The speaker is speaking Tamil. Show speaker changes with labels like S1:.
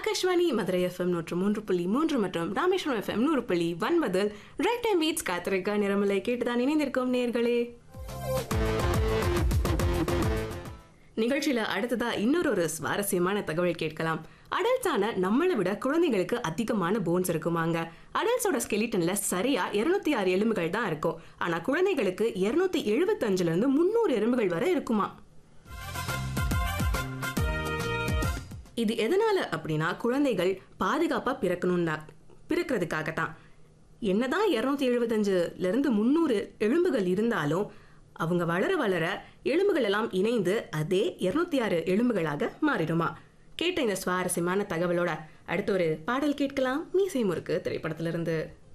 S1: ஆகாஷ்வாணி மதுரை எஃப்எம் நூற்று மூன்று புள்ளி மூன்று மற்றும் ராமேஸ்வரம் எஃப்எம் நூறு புள்ளி ஒன்பதில் ரைட் டைம் பீட்ஸ் காத்திருக்கா நிறமலை கேட்டுதான் இணைந்திருக்கும் நேர்களே நிகழ்ச்சியில அடுத்ததா இன்னொரு ஒரு சுவாரஸ்யமான தகவல் கேட்கலாம் அடல்ட்ஸான நம்மளை விட குழந்தைகளுக்கு அதிகமான போன்ஸ் இருக்குமாங்க அடல்ட்ஸோட ஸ்கெலிட்டன்ல சரியா இருநூத்தி ஆறு எலும்புகள் தான் இருக்கும் ஆனா குழந்தைகளுக்கு இருநூத்தி எழுபத்தஞ்சுல இருந்து முன்னூறு எலும்புகள் வரை இருக்குமா இது எதனால அப்படின்னா குழந்தைகள் பாதுகாப்பா பிறக்கணும்னா பிறக்கிறதுக்காகத்தான் என்னதான் இரநூத்தி எழுபத்தஞ்சுல இருந்து முந்நூறு எலும்புகள் இருந்தாலும் அவங்க வளர வளர எலும்புகள் எல்லாம் இணைந்து அதே இருநூத்தி ஆறு எலும்புகளாக மாறிடுமா கேட்ட இந்த சுவாரஸ்யமான தகவலோட அடுத்த ஒரு பாடல் கேட்கலாம் மீசை முறுக்கு திரைப்படத்திலிருந்து